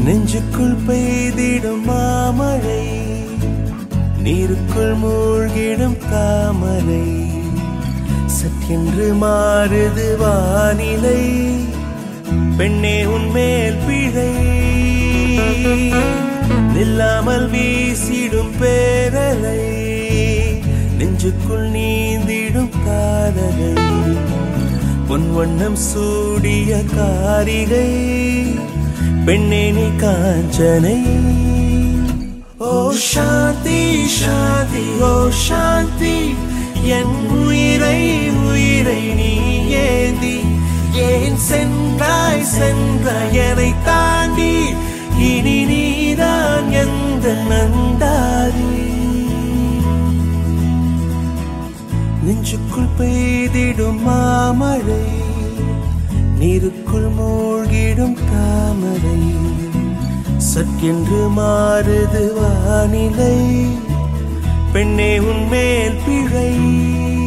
நெஞ்சுக்குள் பெய்திடும் மாமழை நீருக்குள் மூழ்கிடும் தாமரை சற்றென்று மாறுது வானிலை பெண்ணே உன்மேல் பிழை நில்லாமல் வீசிடும் பேரலை நெஞ்சுக்குள் நீந்திடும் காதலை பொன் வண்ணம் சூடிய காரிகை பெண்ணே நீ காஞ்சனை ஓ சாந்தி சாந்தி ஓ சாந்தி என் உயிரை உயிரை நீ ஏந்தி ஏன் சென்றாய் சென்ற என்னை தாண்டி இனி நீதான் எந்த நந்தாரி நெஞ்சுக்குள் பெய்திடும் மாமழை நீருக்குள் மூழ்கிடும் தாமரை சற்கென்று மாறுது வானிலை பெண்ணே உன்மேல் பிழை